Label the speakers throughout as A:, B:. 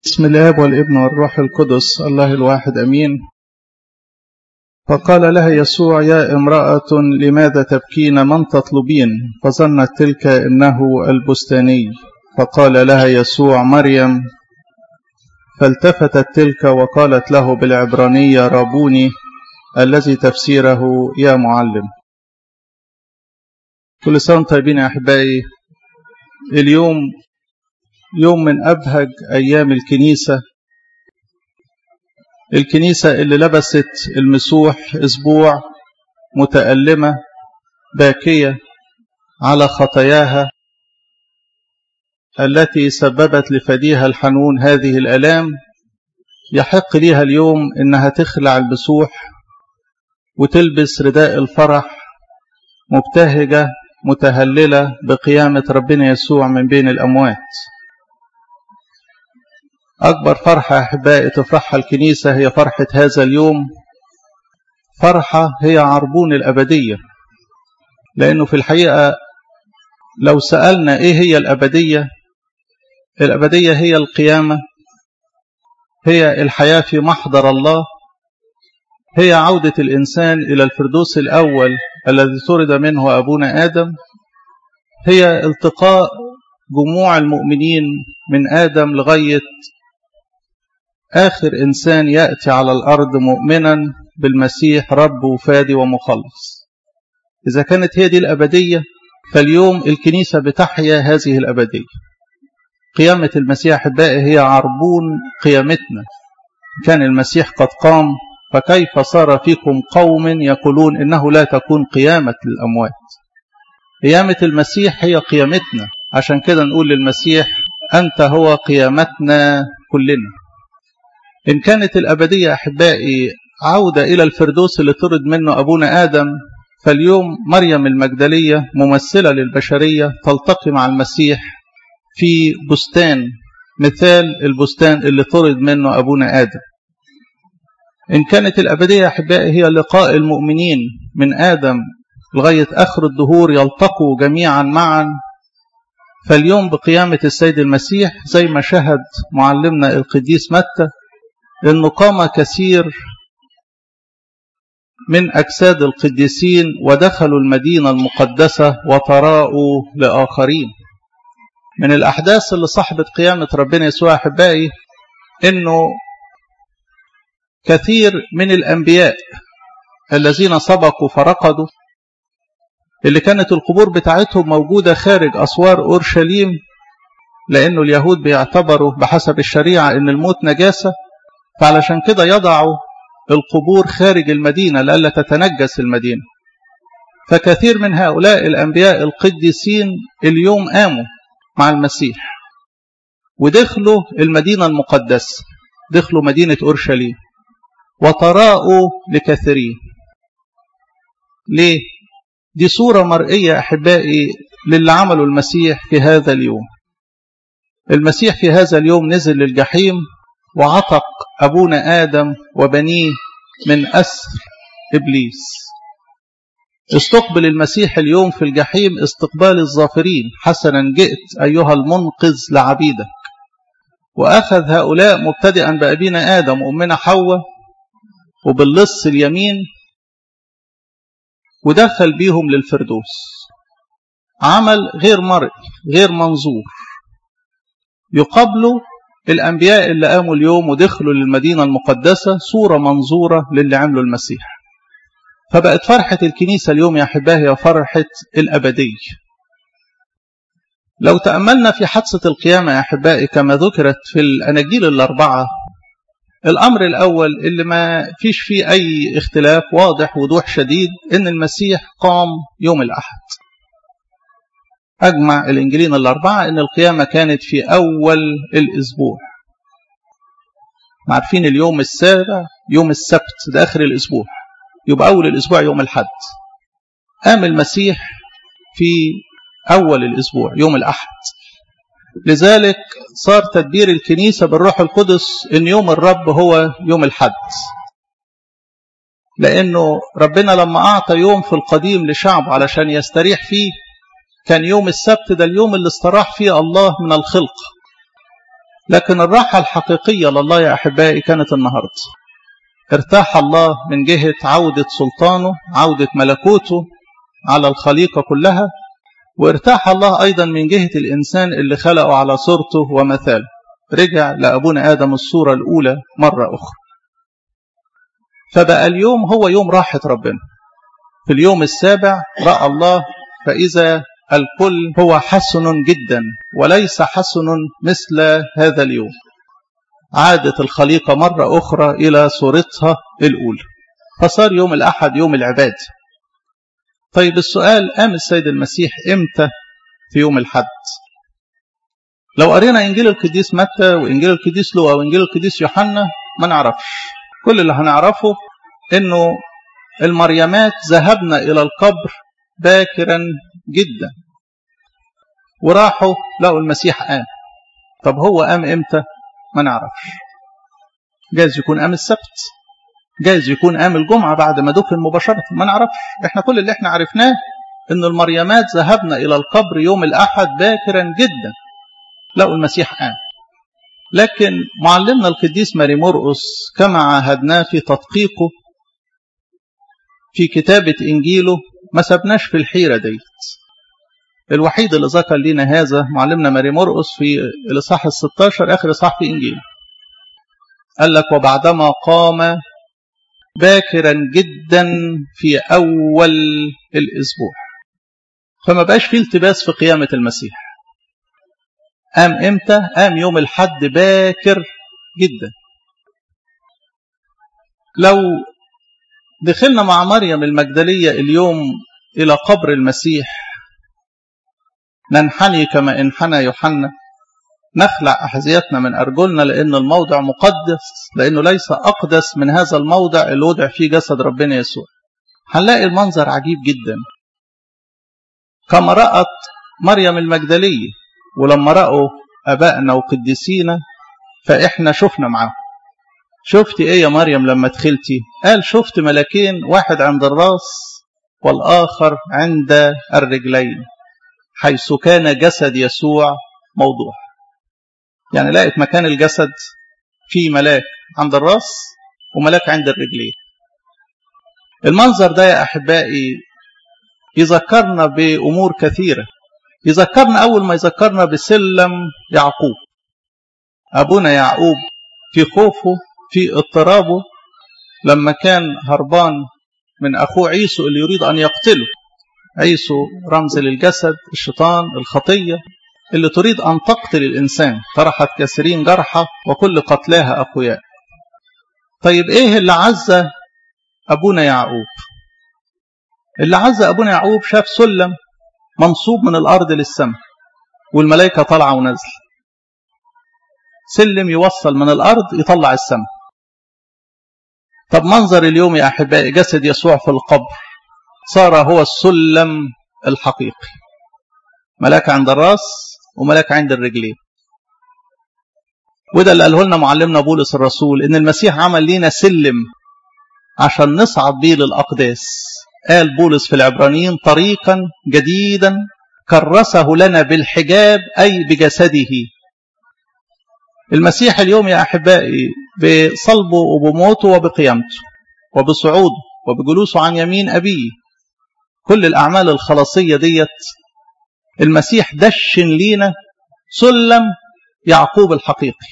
A: بسم الاب والابن والروح القدس الله الواحد امين فقال لها يسوع يا امراه لماذا تبكين من تطلبين فظنت تلك انه البستاني فقال لها يسوع مريم فالتفتت تلك وقالت له بالعبرانيه رابوني الذي تفسيره يا معلم كل سنه طيبين يا احبائي اليوم يوم من أبهج أيام الكنيسة الكنيسة اللي لبست المسوح أسبوع متألمة باكية على خطاياها التي سببت لفديها الحنون هذه الآلام يحق ليها اليوم إنها تخلع المسوح وتلبس رداء الفرح مبتهجة متهللة بقيامة ربنا يسوع من بين الأموات أكبر فرحة يا أحبائي تفرحها الكنيسة هي فرحة هذا اليوم فرحة هي عربون الأبدية لأنه في الحقيقة لو سألنا إيه هي الأبدية الأبدية هي القيامة هي الحياة في محضر الله هي عودة الإنسان إلى الفردوس الأول الذي طرد منه أبونا آدم هي التقاء جموع المؤمنين من آدم لغاية آخر إنسان يأتي على الأرض مؤمنا بالمسيح رب وفادي ومخلص إذا كانت هي دي الأبدية فاليوم الكنيسة بتحيا هذه الأبدية قيامة المسيح أحبائي هي عربون قيامتنا كان المسيح قد قام فكيف صار فيكم قوم يقولون إنه لا تكون قيامة للأموات قيامة المسيح هي قيامتنا عشان كده نقول للمسيح أنت هو قيامتنا كلنا إن كانت الأبدية أحبائي عودة إلى الفردوس اللي طرد منه أبونا آدم فاليوم مريم المجدلية ممثلة للبشرية تلتقي مع المسيح في بستان مثال البستان اللي طرد منه أبونا آدم إن كانت الأبدية أحبائي هي لقاء المؤمنين من آدم لغاية آخر الدهور يلتقوا جميعا معا فاليوم بقيامة السيد المسيح زي ما شهد معلمنا القديس متى انه قام كثير من اجساد القديسين ودخلوا المدينه المقدسه وتراءوا لاخرين من الاحداث اللي صاحبت قيامه ربنا يسوع احبائي انه كثير من الانبياء الذين سبقوا فرقدوا اللي كانت القبور بتاعتهم موجوده خارج اسوار اورشليم لانه اليهود بيعتبروا بحسب الشريعه ان الموت نجاسه فعلشان كده يضعوا القبور خارج المدينة لئلا تتنجس المدينة فكثير من هؤلاء الأنبياء القديسين اليوم قاموا مع المسيح ودخلوا المدينة المقدسة دخلوا مدينة أورشليم وتراءوا لكثيرين ليه؟ دي صورة مرئية أحبائي للي عملوا المسيح في هذا اليوم المسيح في هذا اليوم نزل للجحيم وعتق أبونا آدم وبنيه من أسر إبليس استقبل المسيح اليوم في الجحيم استقبال الظافرين حسنا جئت أيها المنقذ لعبيدك وأخذ هؤلاء مبتدئا بأبينا آدم وأمنا حواء وباللص اليمين ودخل بيهم للفردوس عمل غير مرئي غير منظور يقابله الأنبياء اللي قاموا اليوم ودخلوا للمدينة المقدسة صورة منظورة للي عملوا المسيح فبقت فرحة الكنيسة اليوم يا أحبائي هي فرحة الأبدية لو تأملنا في حادثة القيامة يا أحبائي كما ذكرت في الأناجيل الأربعة الأمر الأول اللي ما فيش فيه أي اختلاف واضح وضوح شديد إن المسيح قام يوم الأحد أجمع الإنجيلين الأربعة إن القيامة كانت في أول الأسبوع عارفين اليوم السابع يوم السبت ده آخر الأسبوع يبقى أول الأسبوع يوم الحد قام المسيح في أول الأسبوع يوم الأحد لذلك صار تدبير الكنيسة بالروح القدس إن يوم الرب هو يوم الحد لأنه ربنا لما أعطى يوم في القديم لشعبه علشان يستريح فيه كان يوم السبت ده اليوم اللي استراح فيه الله من الخلق لكن الراحة الحقيقية لله يا أحبائي كانت النهاردة ارتاح الله من جهة عودة سلطانه عودة ملكوته على الخليقة كلها وارتاح الله أيضا من جهة الإنسان اللي خلقه على صورته ومثاله رجع لأبونا آدم الصورة الأولى مرة أخرى فبقى اليوم هو يوم راحة ربنا في اليوم السابع رأى الله فإذا الكل هو حسن جدا وليس حسن مثل هذا اليوم عادت الخليقة مرة أخرى إلى صورتها الأولى فصار يوم الأحد يوم العباد طيب السؤال قام السيد المسيح إمتى في يوم الحد لو قرينا إنجيل القديس متى وإنجيل القديس لوقا وإنجيل القديس يوحنا ما نعرفش كل اللي هنعرفه إنه المريمات ذهبنا إلى القبر باكرا جدا وراحوا لقوا المسيح قام طب هو قام إمتى ما نعرفش جايز يكون قام السبت جايز يكون قام الجمعة بعد ما دفن مباشرة ما نعرفش احنا كل اللي احنا عرفناه ان المريمات ذهبنا الى القبر يوم الاحد باكرا جدا لقوا المسيح قام لكن معلمنا القديس ماري مرقس كما عاهدناه في تدقيقه في كتابة إنجيله ما سبناش في الحيرة ديت الوحيد اللي ذكر لنا هذا معلمنا ماري مرقس في الإصحاح ال 16 آخر إصحاح في إنجيله قال لك وبعدما قام باكرا جدا في أول الأسبوع فما بقاش فيه التباس في قيامة المسيح قام إمتى؟ قام يوم الحد باكر جدا لو دخلنا مع مريم المجدلية اليوم إلى قبر المسيح ننحني كما انحنى يوحنا نخلع أحذيتنا من أرجلنا لأن الموضع مقدس لأنه ليس أقدس من هذا الموضع اللي وضع فيه جسد ربنا يسوع هنلاقي المنظر عجيب جدا كما رأت مريم المجدلية ولما رأوا أبائنا وقديسينا فإحنا شفنا معاهم شفت إيه يا مريم لما دخلتي قال شفت ملكين واحد عند الراس والآخر عند الرجلين حيث كان جسد يسوع موضوع يعني لقيت مكان الجسد في ملاك عند الراس وملاك عند الرجلين المنظر ده يا أحبائي يذكرنا بأمور كثيرة يذكرنا أول ما يذكرنا بسلم يعقوب أبونا يعقوب في خوفه في اضطرابه لما كان هربان من أخوه عيسو اللي يريد أن يقتله عيسو رمز للجسد الشيطان الخطية اللي تريد أن تقتل الإنسان طرحت كثيرين جرحى وكل قتلاها أقوياء طيب إيه اللي عز أبونا يعقوب اللي عز أبونا يعقوب شاف سلم منصوب من الأرض للسماء والملائكة طالعة ونازلة سلم يوصل من الأرض يطلع السماء طب منظر اليوم يا أحبائي جسد يسوع في القبر صار هو السلم الحقيقي ملاك عند الراس وملاك عند الرجلين وده اللي قاله لنا معلمنا بولس الرسول ان المسيح عمل لينا سلم عشان نصعد بيه للاقداس قال بولس في العبرانيين طريقا جديدا كرسه لنا بالحجاب اي بجسده المسيح اليوم يا احبائي بصلبه وبموته وبقيامته وبصعوده وبجلوسه عن يمين ابيه كل الاعمال الخلاصيه ديت المسيح دشن لينا سلم يعقوب الحقيقي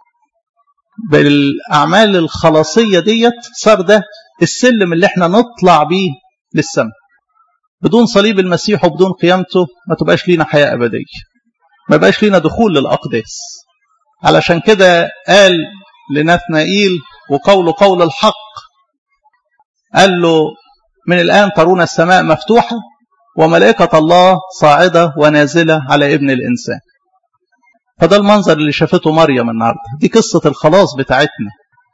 A: بالاعمال الخلاصيه ديت صار ده السلم اللي احنا نطلع بيه للسماء بدون صليب المسيح وبدون قيامته ما تبقاش لينا حياه ابديه ما بقاش لينا دخول للاقداس علشان كده قال لنثنائيل وقوله قول الحق قال له من الآن ترون السماء مفتوحة وملائكة الله صاعدة ونازلة على ابن الإنسان فده المنظر اللي شافته مريم النهاردة دي قصة الخلاص بتاعتنا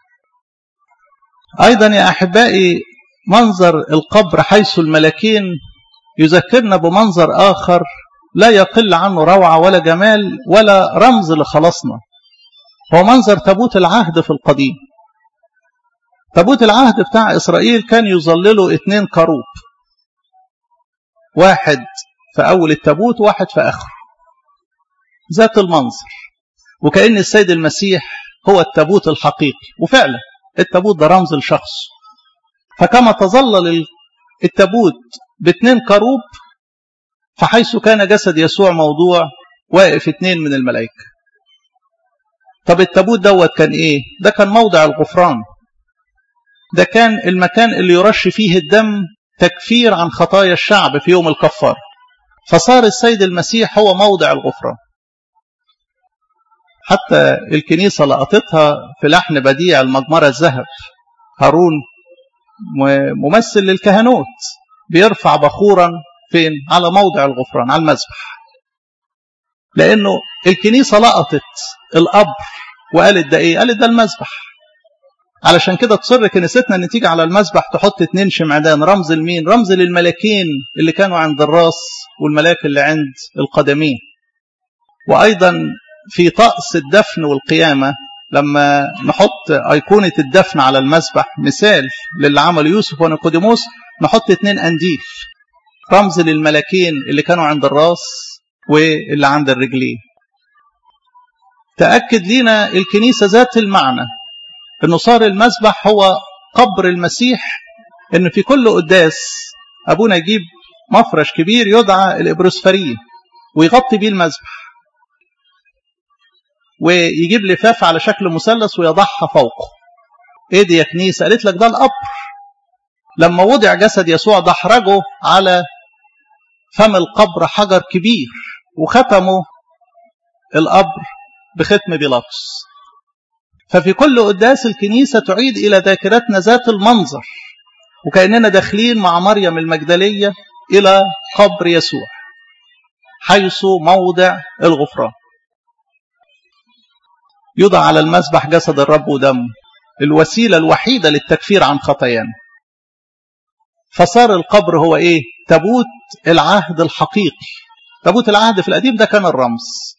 A: أيضا يا أحبائي منظر القبر حيث الملكين يذكرنا بمنظر آخر لا يقل عنه روعة ولا جمال ولا رمز لخلاصنا هو منظر تابوت العهد في القديم تابوت العهد بتاع إسرائيل كان يظلله اتنين كروب واحد في أول التابوت وواحد في آخره ذات المنظر وكأن السيد المسيح هو التابوت الحقيقي وفعلا التابوت ده رمز لشخص فكما تظلل التابوت باثنين كروب فحيث كان جسد يسوع موضوع واقف اثنين من الملائكة طب التابوت دوت كان ايه ده كان موضع الغفران ده كان المكان اللي يرش فيه الدم تكفير عن خطايا الشعب في يوم الكفار فصار السيد المسيح هو موضع الغفران حتى الكنيسة لقطتها في لحن بديع المجمرة الذهب هارون ممثل للكهنوت بيرفع بخورا فين على موضع الغفران على المذبح لانه الكنيسة لقطت القبر وقالت ده ايه قالت ده المذبح علشان كده تصر كنيستنا ان تيجي على المذبح تحط اتنين شمعدان رمز لمين رمز للملاكين اللي كانوا عند الراس والملاك اللي عند القدمين وايضا في طقس الدفن والقيامة لما نحط أيقونة الدفن على المذبح مثال للي عمله يوسف ونيقوديموس نحط اتنين أنديل رمز للملاكين اللي كانوا عند الراس واللي عند الرجلين تأكد لنا الكنيسة ذات المعنى انه صار المذبح هو قبر المسيح ان في كل قداس ابونا يجيب مفرش كبير يدعى الابروسفرين ويغطي بيه المذبح ويجيب لفاف على شكل مثلث ويضعها فوقه ايه دي يا كنيسه قالت لك ده القبر لما وضع جسد يسوع دحرجه على فم القبر حجر كبير وختموا القبر بختم بيلاطس ففي كل قداس الكنيسة تعيد إلى ذاكرتنا ذات المنظر وكأننا داخلين مع مريم المجدلية إلى قبر يسوع حيث موضع الغفران يوضع على المذبح جسد الرب ودمه الوسيلة الوحيدة للتكفير عن خطايانا فصار القبر هو ايه تابوت العهد الحقيقي تابوت العهد في القديم ده كان الرمز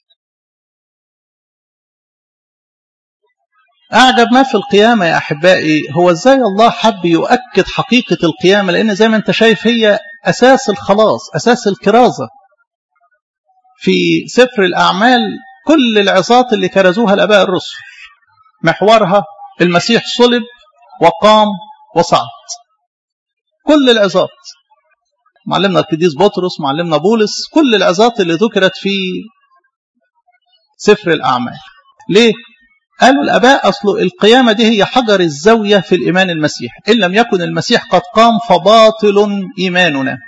A: أعجب ما في القيامة يا أحبائي هو إزاي الله حب يؤكد حقيقة القيامة لأن زي ما أنت شايف هي أساس الخلاص أساس الكرازة في سفر الأعمال كل العظات اللي كرزوها الاباء الرسل محورها المسيح صلب وقام وصعد كل العظات معلمنا القديس بطرس معلمنا بولس كل العظات اللي ذكرت في سفر الاعمال ليه قالوا الاباء اصل القيامه دي هي حجر الزاويه في الايمان المسيح ان لم يكن المسيح قد قام فباطل ايماننا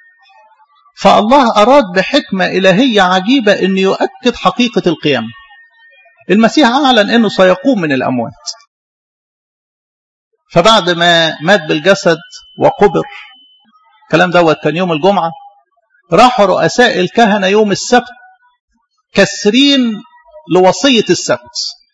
A: فالله أراد بحكمة إلهية عجيبة أن يؤكد حقيقة القيامة المسيح أعلن أنه سيقوم من الأموات فبعد ما مات بالجسد وقبر الكلام دوت كان يوم الجمعة راحوا رؤساء الكهنة يوم السبت كسرين لوصية السبت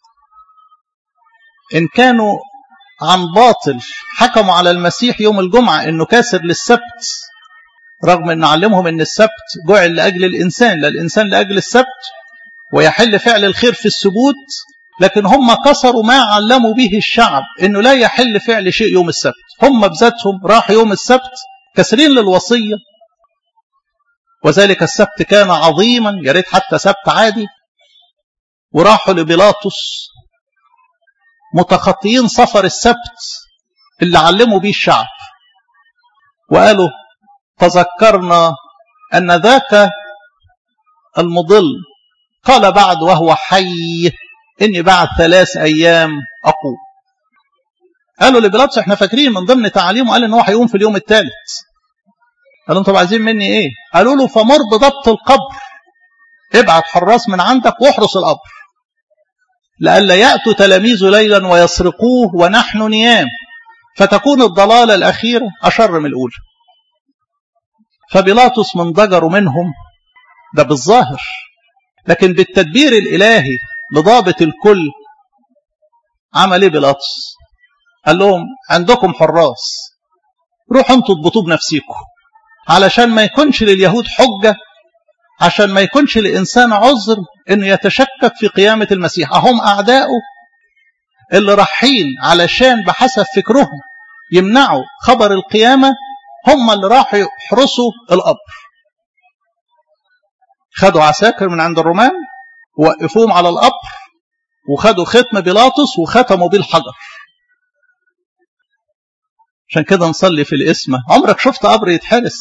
A: إن كانوا عن باطل حكموا على المسيح يوم الجمعة أنه كاسر للسبت رغم أن علمهم أن السبت جعل لأجل الإنسان لا الإنسان لأجل السبت ويحل فعل الخير في السبوت لكن هم كسروا ما علموا به الشعب أنه لا يحل فعل شيء يوم السبت هم بذاتهم راحوا يوم السبت كسرين للوصية وذلك السبت كان عظيما يا ريت حتى سبت عادي وراحوا لبيلاطس متخطيين سفر السبت اللي علموا به الشعب وقالوا تذكرنا أن ذاك المضل قال بعد وهو حي إني بعد ثلاث أيام أقوم قالوا لبيلاطس احنا فاكرين من ضمن تعاليمه قال ان هو هيقوم في اليوم الثالث قالوا انتوا عايزين مني ايه قالوا له فمر بضبط القبر ابعت حراس من عندك واحرس القبر لئلا ياتوا تلاميذه ليلا ويسرقوه ونحن نيام فتكون الضلاله الاخيره اشر من الاولى فبيلاطس من ضجروا منهم ده بالظاهر لكن بالتدبير الالهي لضابط الكل عمل ايه بيلاطس قال لهم عندكم حراس روحوا انتوا اضبطوه بنفسيكم علشان ما يكونش لليهود حجه عشان ما يكونش لإنسان عذر انه يتشكك في قيامة المسيح اهم اعدائه اللي رايحين علشان بحسب فكرهم يمنعوا خبر القيامة هم اللي راحوا يحرسوا القبر خدوا عساكر من عند الرومان ووقفوهم على القبر وخدوا ختم بيلاطس وختموا بيه الحجر عشان كده نصلي في الاسم عمرك شفت قبر يتحرس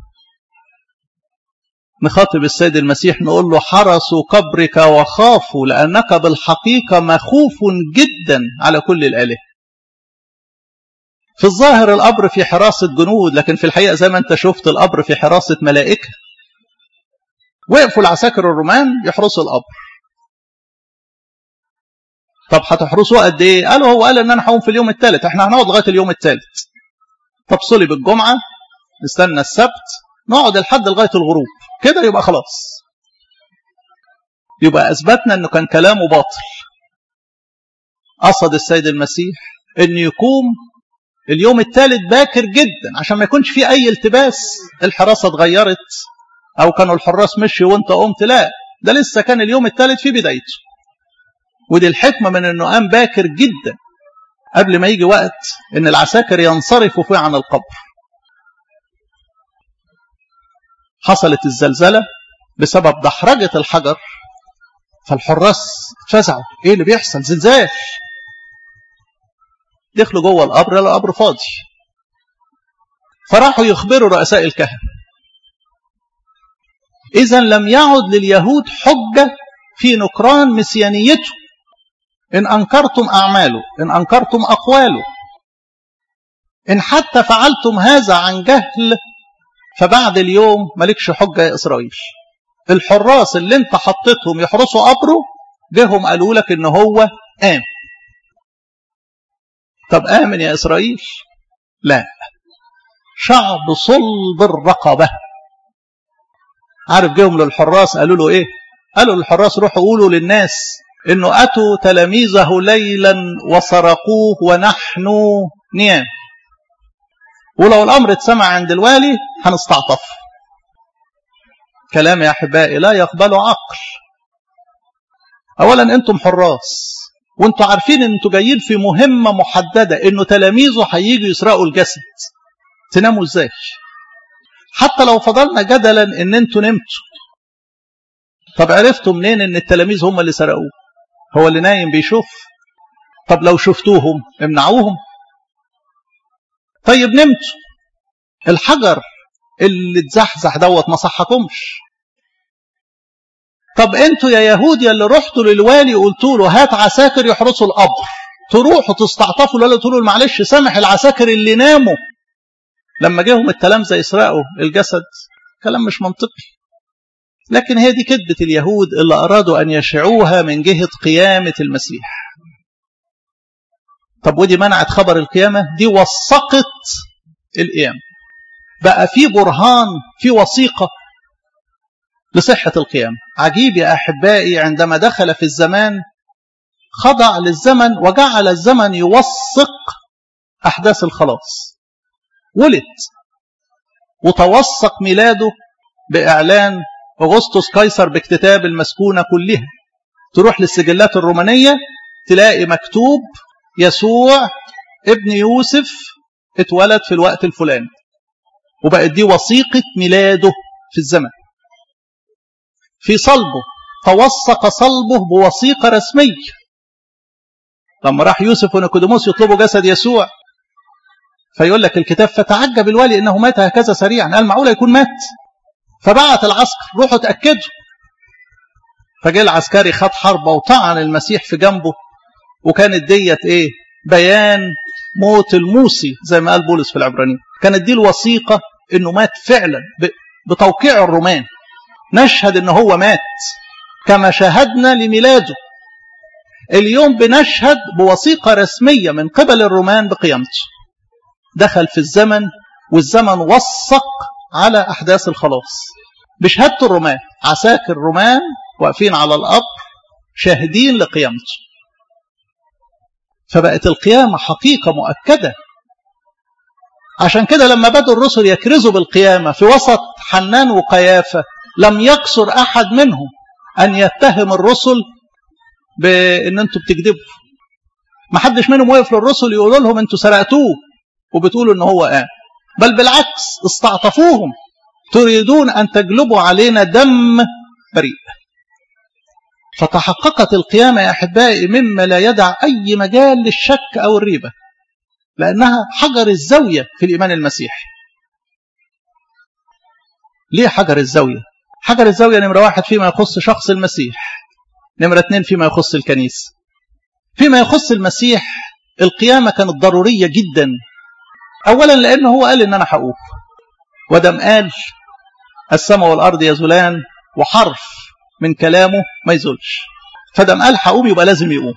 A: نخاطب السيد المسيح نقول له حرسوا قبرك وخافوا لأنك بالحقيقة مخوف جدا على كل الآلهة في الظاهر القبر في حراسة جنود لكن في الحقيقة زي ما انت شفت القبر في حراسة ملائكة وقفوا العساكر الرومان يحرسوا القبر طب هتحرسوه قد ايه قالوا هو قال ان انا هقوم في اليوم الثالث احنا هنقعد لغايه اليوم الثالث طب صلب الجمعه نستنى السبت نقعد لحد لغايه الغروب كده يبقى خلاص يبقى اثبتنا انه كان كلامه باطل قصد السيد المسيح ان يقوم اليوم الثالث باكر جدا عشان ما يكونش فيه اي التباس الحراسه اتغيرت او كانوا الحراس مشي وانت قمت لا ده لسه كان اليوم الثالث في بدايته ودي الحكمه من انه قام باكر جدا قبل ما يجي وقت ان العساكر ينصرفوا فيه عن القبر حصلت الزلزله بسبب دحرجه الحجر فالحراس اتفزعوا ايه اللي بيحصل زلزال دخلوا جوه القبر لقوا القبر فاضي فراحوا يخبروا رؤساء الكهنه اذا لم يعد لليهود حجه في نكران مسيانيته ان انكرتم اعماله ان انكرتم اقواله ان حتى فعلتم هذا عن جهل فبعد اليوم مالكش حجه يا اسرائيل الحراس اللي انت حطيتهم يحرسوا قبره جهم قالوا لك ان هو قام طب آمن يا إسرائيل لا شعب صلب الرقبة عارف جيهم للحراس قالوا له ايه قالوا للحراس روحوا قولوا للناس انه اتوا تلاميذه ليلا وسرقوه ونحن نيام ولو الامر اتسمع عند الوالي هنستعطف كلام يا احبائي لا يقبل عقل اولا انتم حراس وانتوا عارفين ان انتوا جايين في مهمه محدده انه تلاميذه هييجوا يسرقوا الجسد تناموا ازاي حتى لو فضلنا جدلا ان انتوا نمتوا طب عرفتوا منين ان التلاميذ هم اللي سرقوه هو اللي نايم بيشوف طب لو شفتوهم امنعوهم طيب نمتوا الحجر اللي اتزحزح دوت ما صحكمش طب انتوا يا يهود يا اللي رحتوا للوالي قلتوا له هات عساكر يحرسوا القبر تروحوا تستعطفوا ولا تقولوا معلش سامح العساكر اللي ناموا لما جاهم التلامذه يسرقوا الجسد كلام مش منطقي لكن هي دي كذبة اليهود اللي أرادوا أن يشعوها من جهة قيامة المسيح طب ودي منعت خبر القيامة دي وثقت القيامة بقى في برهان في وثيقة لصحة القيامة عجيب يا أحبائي عندما دخل في الزمان خضع للزمن وجعل الزمن يوثق أحداث الخلاص ولد وتوثق ميلاده بإعلان أغسطس قيصر باكتتاب المسكونة كلها تروح للسجلات الرومانية تلاقي مكتوب يسوع ابن يوسف اتولد في الوقت الفلاني وبقت دي وثيقة ميلاده في الزمن في صلبه توثق صلبه بوثيقة رسمية لما راح يوسف ونيكوديموس يطلبوا جسد يسوع فيقول لك الكتاب فتعجب الوالي انه مات هكذا سريعا قال معقوله يكون مات فبعت العسكر روحوا اتاكدوا فجاء العسكري خد حربه وطعن المسيح في جنبه وكانت ديت ايه بيان موت الموسي زي ما قال بولس في العبرانيين كانت دي الوثيقه انه مات فعلا بتوقيع الرومان نشهد ان هو مات كما شاهدنا لميلاده اليوم بنشهد بوثيقه رسميه من قبل الرومان بقيامته دخل في الزمن والزمن وثق على احداث الخلاص بشهاده الرومان عساكر رومان واقفين على القبر شاهدين لقيامته فبقت القيامه حقيقه مؤكده عشان كده لما بدوا الرسل يكرزوا بالقيامه في وسط حنان وقيافه لم يقصر احد منهم ان يتهم الرسل بان انتوا بتكذبوا ما حدش منهم وقف للرسل يقولوا لهم انتوا سرقتوه وبتقولوا ان هو قام بل بالعكس استعطفوهم تريدون ان تجلبوا علينا دم بريء فتحققت القيامة يا أحبائي مما لا يدع أي مجال للشك أو الريبة لأنها حجر الزاوية في الإيمان المسيحي ليه حجر الزاوية حجر الزاوية نمرة واحد فيما يخص شخص المسيح نمرة اثنين فيما يخص الكنيسة فيما يخص المسيح القيامة كانت ضرورية جدا أولا لأنه هو قال إن أنا هقوم ودم قال السماء والأرض يزولان وحرف من كلامه ما يزولش فدم قال هقوم يبقى لازم يقوم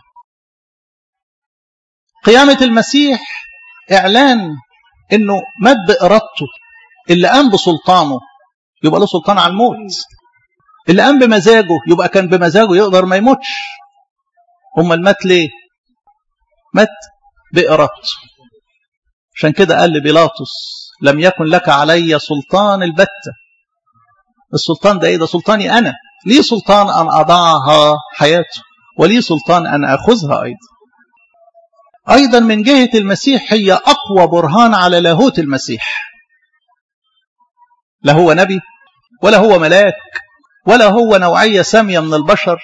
A: قيامة المسيح إعلان إنه مات بإرادته اللي قام بسلطانه يبقى له سلطان على الموت اللي قام بمزاجه يبقى كان بمزاجه يقدر ما يموتش امال مات ليه مات بإرادته عشان كده قال لبيلاطس لم يكن لك علي سلطان البتة السلطان ده ايه ده سلطاني انا لي سلطان ان اضعها حياته ولي سلطان ان اخذها ايضا ايضا من جهة المسيح هي اقوى برهان على لاهوت المسيح لا هو نبي ولا هو ملاك ولا هو نوعية سامية من البشر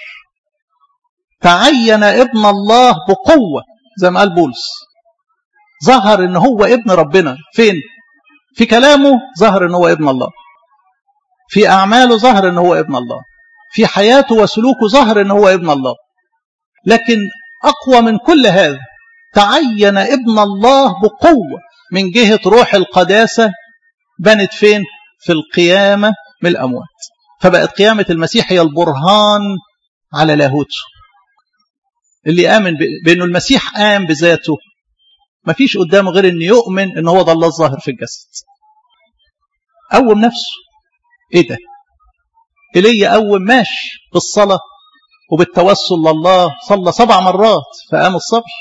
A: تعين ابن الله بقوة زي ما قال بولس ظهر ان هو ابن ربنا فين في كلامه ظهر ان هو ابن الله في اعماله ظهر ان هو ابن الله في حياته وسلوكه ظهر ان هو ابن الله لكن اقوى من كل هذا تعين ابن الله بقوة من جهة روح القداسة بنت فين في القيامة من الأموات فبقت قيامة المسيح هي البرهان على لاهوته اللي آمن بأنه المسيح قام بذاته ما فيش قدامه غير أن يؤمن أنه هو ده الله الظاهر في الجسد قوم نفسه إيه ده إلي قوم ماشي بالصلاة وبالتوسل لله صلى سبع مرات فقام الصبح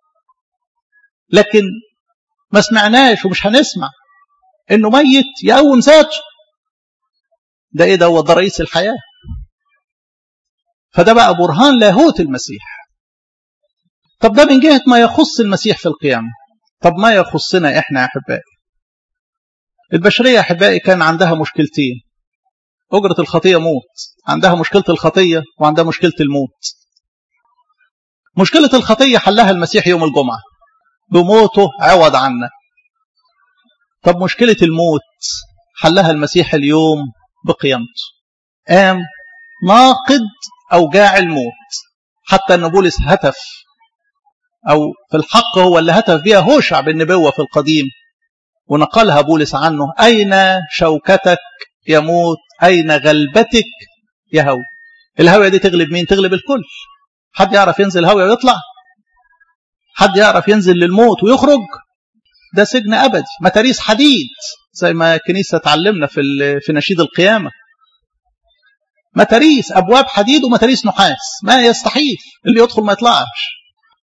A: لكن ما سمعناش ومش هنسمع انه ميت يقوم ذاته ده ايه ده هو ده رئيس الحياه فده بقى برهان لاهوت المسيح طب ده من جهه ما يخص المسيح في القيامه طب ما يخصنا احنا يا احبائي البشريه يا احبائي كان عندها مشكلتين اجره الخطيه موت عندها مشكله الخطيه وعندها مشكله الموت مشكله الخطيه حلها المسيح يوم الجمعه بموته عوض عنا طب مشكلة الموت حلها المسيح اليوم بقيامته قام ناقد أوجاع الموت حتى أن بولس هتف أو في الحق هو اللي هتف بها هوشع بالنبوة في القديم ونقلها بولس عنه أين شوكتك يموت أين غلبتك يا هوي الهوية دي تغلب مين تغلب الكل حد يعرف ينزل هوية ويطلع حد يعرف ينزل للموت ويخرج ده سجن أبدي متاريس حديد زي ما الكنيسة تعلمنا في في نشيد القيامة متاريس أبواب حديد ومتاريس نحاس ما يستحيل اللي يدخل ما يطلعش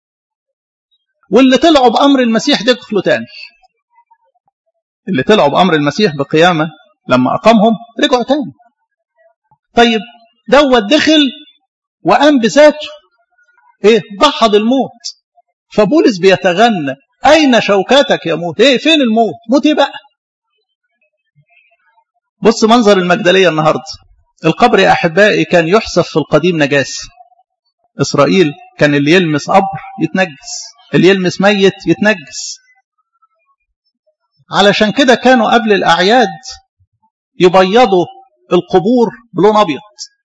A: واللي طلعوا بأمر المسيح دخلوا تاني اللي طلعوا بأمر المسيح بقيامة لما أقامهم رجعوا تاني طيب دوت دخل وقام بذاته ايه ضحض الموت فبولس بيتغنى أين شوكتك يا موت إيه فين الموت موت إيه بقى بص منظر المجدلية النهاردة القبر يا أحبائي كان يحسب في القديم نجاسة إسرائيل كان اللي يلمس قبر يتنجس اللي يلمس ميت يتنجس علشان كده كانوا قبل الأعياد يبيضوا القبور بلون أبيض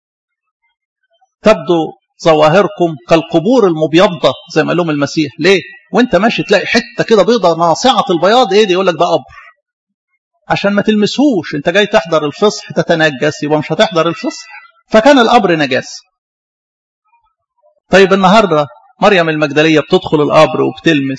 A: تبدو ظواهركم كالقبور المبيضة زي ما قال لهم المسيح ليه وانت ماشي تلاقي حتة كده بيضة ناصعة البياض ايه دي يقول لك ده قبر عشان ما تلمسهوش انت جاي تحضر الفصح تتنجس يبقى مش هتحضر الفصح فكان القبر نجاسة طيب النهاردة مريم المجدلية بتدخل القبر وبتلمس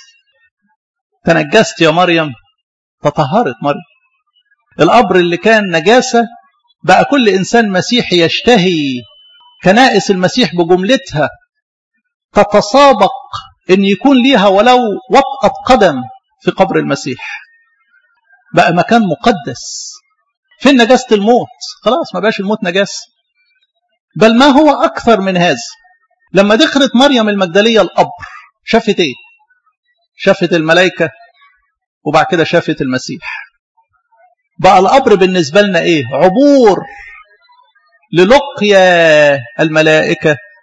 A: تنجست يا مريم تطهرت مريم القبر اللي كان نجاسة بقى كل إنسان مسيحي يشتهي كنائس المسيح بجملتها تتسابق ان يكون ليها ولو وطأة قدم في قبر المسيح بقى مكان مقدس فين نجاسة الموت خلاص ما بقاش الموت نجاسة بل ما هو أكثر من هذا لما دخلت مريم المجدلية القبر شافت ايه شافت الملائكة وبعد كده شافت المسيح بقى القبر بالنسبة لنا ايه عبور للقيا الملائكة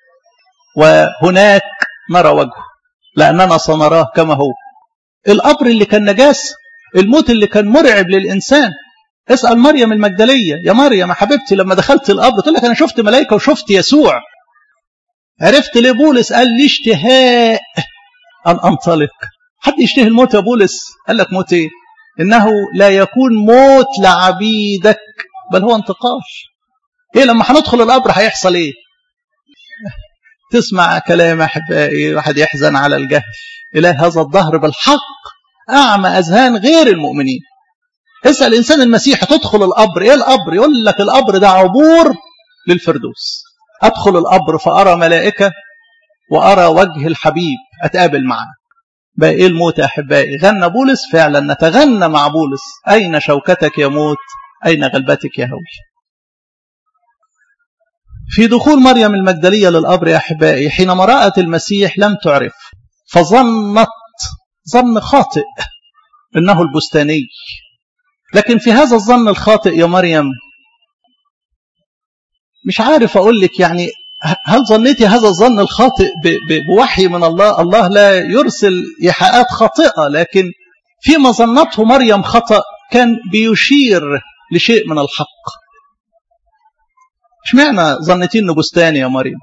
A: وهناك نرى وجهه لأننا سنراه كما هو القبر اللي كان نجاسة الموت اللي كان مرعب للإنسان اسأل مريم المجدلية يا مريم يا حبيبتي لما دخلت القبر تقول لك أنا شفت ملائكة وشفت يسوع عرفت ليه بولس قال لي اشتهاء أن أنطلق حد يشتهي الموت يا بولس قال لك موت ايه إنه لا يكون موت لعبيدك بل هو انتقال ايه لما هندخل القبر هيحصل ايه تسمع كلام احبائي واحد يحزن على الجهل اله هذا الظهر بالحق اعمى اذهان غير المؤمنين اسال انسان المسيح تدخل القبر ايه القبر يقول لك القبر ده عبور للفردوس ادخل القبر فارى ملائكه وارى وجه الحبيب اتقابل معه بقى ايه الموت يا احبائي غنى بولس فعلا نتغنى مع بولس اين شوكتك يا موت اين غلبتك يا هوي في دخول مريم المجدليه للقبر يا احبائي حينما رات المسيح لم تعرف فظنت ظن خاطئ انه البستاني لكن في هذا الظن الخاطئ يا مريم مش عارف اقول لك يعني هل ظنيتي هذا الظن الخاطئ بوحي من الله الله لا يرسل إيحاءات خاطئة لكن فيما ظنته مريم خطأ كان بيشير لشيء من الحق اشمعنى ظنيتي انه بستاني يا مريم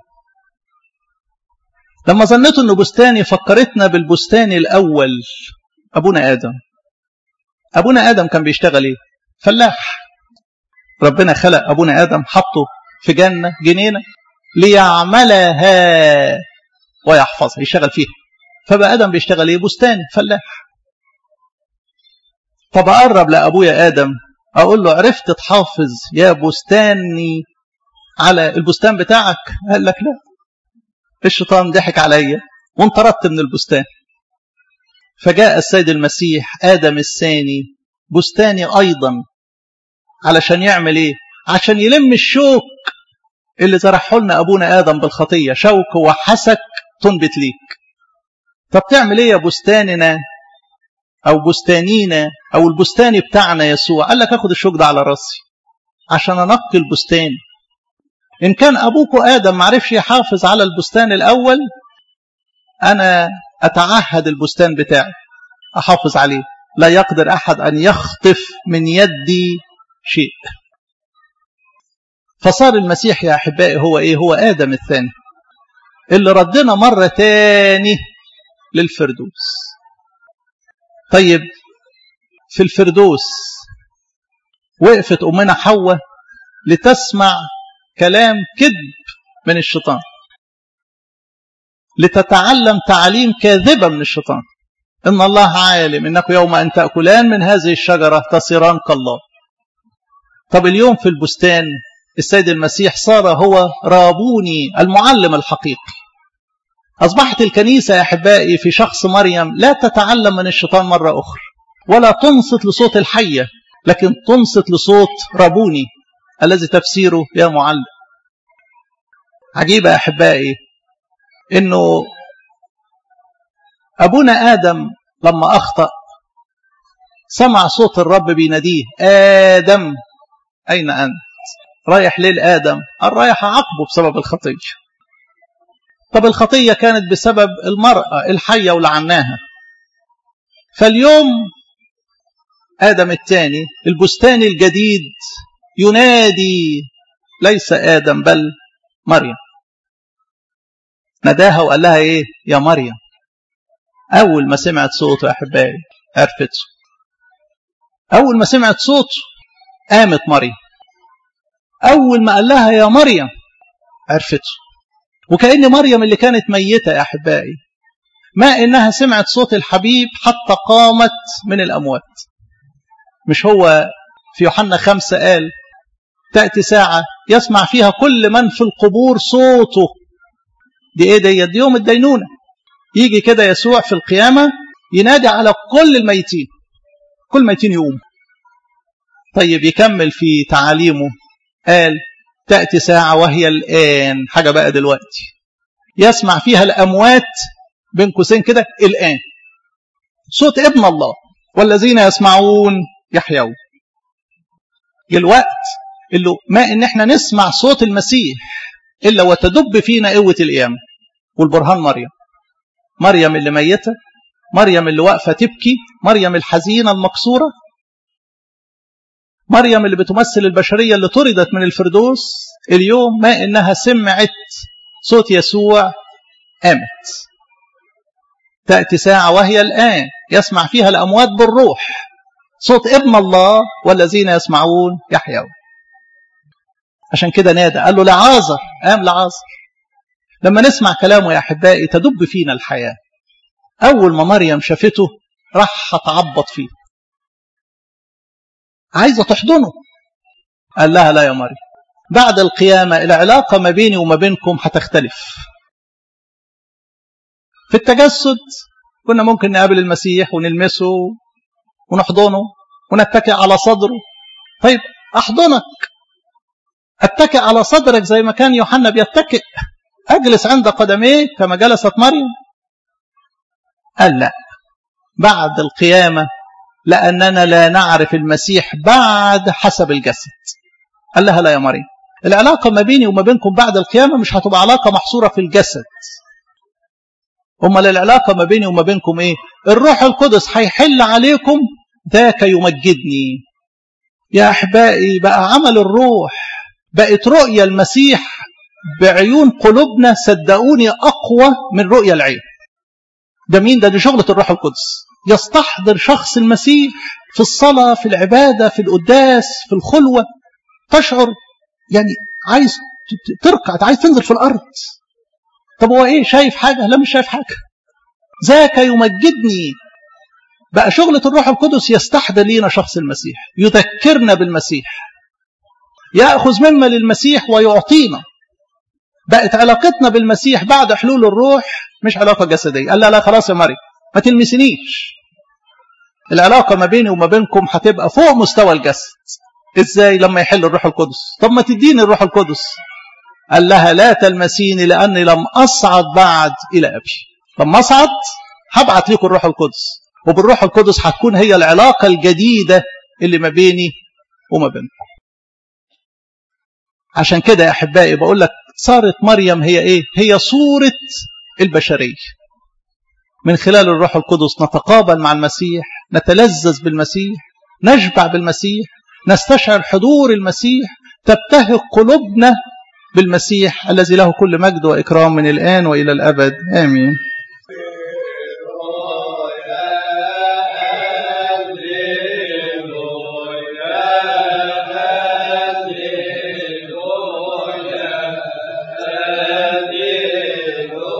A: لما ظنيت انه بستاني فكرتنا بالبستان الاول ابونا ادم ابونا ادم كان بيشتغل ايه فلاح ربنا خلق ابونا ادم حطه في جنه جنينه ليعملها ويحفظها يشتغل فيها فبقى ادم بيشتغل ايه بستان فلاح طب اقرب لابويا ادم اقول له عرفت تحافظ يا بستاني على البستان بتاعك قال لك لا الشيطان ضحك عليا وانطردت من البستان فجاء السيد المسيح ادم الثاني بستاني ايضا علشان يعمل ايه عشان يلم الشوك اللي زرعه لنا ابونا ادم بالخطيه شوك وحسك تنبت ليك طب تعمل ايه يا بستاننا او بستانينا او البستان بتاعنا يسوع قال لك اخد الشوك ده على راسي عشان انقي البستان ان كان ابوكوا ادم ما عرفش يحافظ على البستان الاول انا اتعهد البستان بتاعي احافظ عليه لا يقدر احد ان يخطف من يدي شيء فصار المسيح يا احبائي هو ايه هو ادم الثاني اللي ردنا مره تاني للفردوس طيب في الفردوس وقفت امنا حواء لتسمع كلام كذب من الشيطان لتتعلم تعليم كاذبه من الشيطان ان الله عالم انكم يوم ان تاكلان من هذه الشجره تصيران كالله طب اليوم في البستان السيد المسيح صار هو رابوني المعلم الحقيقي أصبحت الكنيسة يا أحبائي في شخص مريم لا تتعلم من الشيطان مرة أخرى ولا تنصت لصوت الحية لكن تنصت لصوت رابوني الذي تفسيره يا معلم عجيبة يا أحبائي إنه أبونا آدم لما أخطأ سمع صوت الرب بيناديه آدم أين أنت رايح ليه لآدم قال رايح أعاقبه بسبب الخطية طب الخطية كانت بسبب المرأة الحية ولعناها فاليوم آدم الثاني البستان الجديد ينادي ليس آدم بل مريم ناداها وقال لها ايه يا مريم اول ما سمعت صوته يا احبائي عرفته اول ما سمعت صوته قامت مريم اول ما قال لها يا مريم عرفته وكأن مريم اللي كانت ميتة يا أحبائي ما إنها سمعت صوت الحبيب حتى قامت من الأموات مش هو في يوحنا خمسة قال تأتي ساعة يسمع فيها كل من في القبور صوته دي ايه دي, دي يوم الدينونة يجي كده يسوع في القيامة ينادي على كل الميتين كل ميتين يقوم طيب يكمل في تعاليمه قال تأتي ساعة وهي الآن حاجة بقى دلوقتي يسمع فيها الأموات بين قوسين كده الآن صوت ابن الله والذين يسمعون يحيون الوقت اللي ما ان احنا نسمع صوت المسيح الا وتدب فينا قوه القيامه والبرهان مريم مريم اللي ميتة مريم اللي واقفة تبكي مريم الحزينة المكسورة مريم اللي بتمثل البشرية اللي طردت من الفردوس اليوم ما إنها سمعت صوت يسوع قامت تأتي ساعة وهي الآن يسمع فيها الأموات بالروح صوت ابن الله والذين يسمعون يحيون عشان كده نادى قال له لعازر قام لعازر لما نسمع كلامه يا أحبائي تدب فينا الحياة أول ما مريم شافته راح تعبط فيه عايزة تحضنه قال لها لا يا مريم بعد القيامة العلاقة ما بيني وما بينكم هتختلف في التجسد كنا ممكن نقابل المسيح ونلمسه ونحضنه ونتكئ على صدره طيب أحضنك أتكئ على صدرك زي ما كان يوحنا بيتكئ أجلس عند قدميه كما جلست مريم قال لا بعد القيامة لأننا لا نعرف المسيح بعد حسب الجسد قال لها لا يا مريم العلاقة ما بيني وما بينكم بعد القيامة مش هتبقى علاقة محصورة في الجسد أمال العلاقة ما بيني وما بينكم إيه الروح القدس هيحل عليكم ذاك يمجدني يا أحبائي بقى عمل الروح بقت رؤية المسيح بعيون قلوبنا صدقوني أقوى من رؤية العين ده مين ده دي شغلة الروح القدس يستحضر شخص المسيح في الصلاة في العبادة في القداس في الخلوة تشعر يعني عايز تركع عايز تنزل في الأرض طب هو ايه شايف حاجة لا مش شايف حاجة ذاك يمجدني بقى شغلة الروح القدس يستحضر لينا شخص المسيح يذكرنا بالمسيح يأخذ مما للمسيح ويعطينا بقت علاقتنا بالمسيح بعد حلول الروح مش علاقة جسدية قال لا لا خلاص يا مريم ما تلمسنيش العلاقة ما بيني وما بينكم هتبقى فوق مستوى الجسد ازاي لما يحل الروح القدس طب ما تديني الروح القدس قال لها لا تلمسيني لأني لم أصعد بعد إلى أبي لما أصعد هبعت لكم الروح القدس وبالروح القدس هتكون هي العلاقة الجديدة اللي ما بيني وما بينكم عشان كده يا أحبائي بقول لك صارت مريم هي إيه هي صورة البشرية من خلال الروح القدس نتقابل مع المسيح نتلذذ بالمسيح نشبع بالمسيح نستشعر حضور المسيح تبتهج قلوبنا بالمسيح الذي له كل مجد وإكرام من الآن وإلى الأبد آمين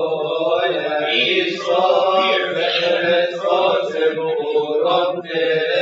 B: Yeah.